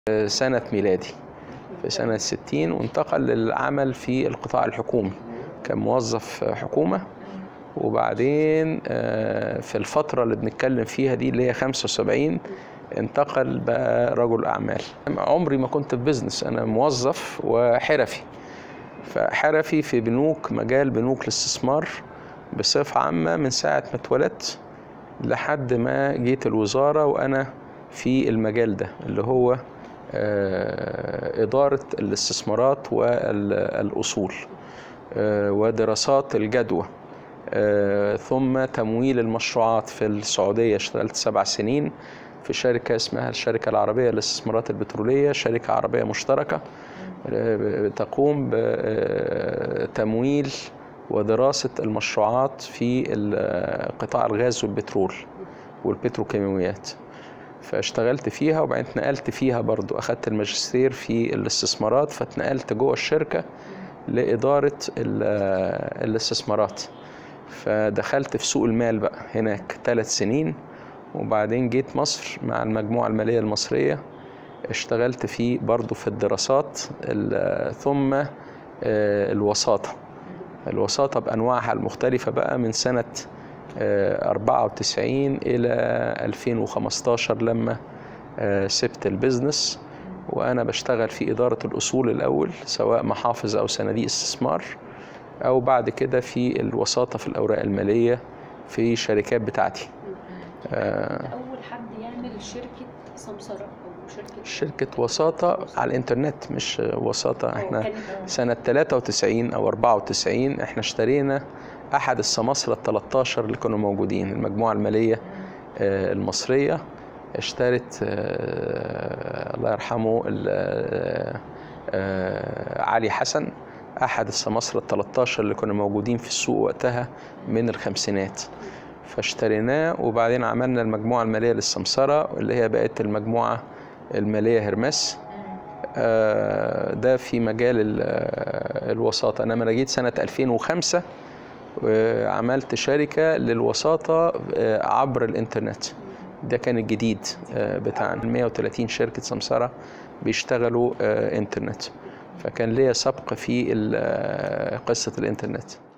سنة ميلادي في سنة 60 وانتقل للعمل في القطاع الحكومي كان موظف حكومة وبعدين آه، في الفترة اللي بنتكلم فيها دي اللي هي 75 انتقل بقى رجل أعمال عمري ما كنت في بيزنس أنا موظف وحرفي فحرفي في بنوك مجال بنوك الاستثمار بصفة عامة من ساعة ما اتولدت لحد ما جيت الوزارة وأنا في المجال ده اللي هو آه، إدارة الاستثمارات والأصول آه، ودراسات الجدوى آه، ثم تمويل المشروعات في السعودية اشتغلت سبع سنين في شركة اسمها الشركة العربية للاستثمارات البترولية شركة عربية مشتركة تقوم بتمويل ودراسة المشروعات في قطاع الغاز والبترول والبتروكيماويات فاشتغلت فيها وبعدين اتنقلت فيها برضو أخدت الماجستير في الاستثمارات فاتنقلت جوه الشركة لإدارة الاستثمارات فدخلت في سوق المال بقى هناك ثلاث سنين وبعدين جيت مصر مع المجموعة المالية المصرية اشتغلت فيه برضو في الدراسات ثم الوساطة الوساطة بأنواعها المختلفة بقى من سنة 94 إلى 2015 لما سبت البيزنس وأنا بشتغل في إدارة الأصول الأول سواء محافظ أو صناديق استثمار أو بعد كده في الوساطة في الأوراق المالية في شركات بتاعتي أول حد يعمل شركة سمسرة أو شركة شركة وساطة على الإنترنت مش وساطة احنا كان- سنة 93 أو 94 احنا اشترينا أحد السماسرة ال 13 اللي كانوا موجودين المجموعة المالية آه، المصرية اشترت آه، الله يرحمه ال- آه، آه، علي حسن أحد السماسرة ال 13 اللي كانوا موجودين في السوق وقتها من الخمسينات فاشتريناه وبعدين عملنا المجموعة المالية للسمسرة اللي هي بقت المجموعة المالية هرمس آه، ده في مجال ال- آه، الوساطة أنا لما جيت سنة 2005 وعملت شركة للوساطة آه، عبر الإنترنت ده كان الجديد آه، بتاعنا 130 شركة سمسرة بيشتغلوا آه، إنترنت فكان ليا سبق في ال- آه، قصة الإنترنت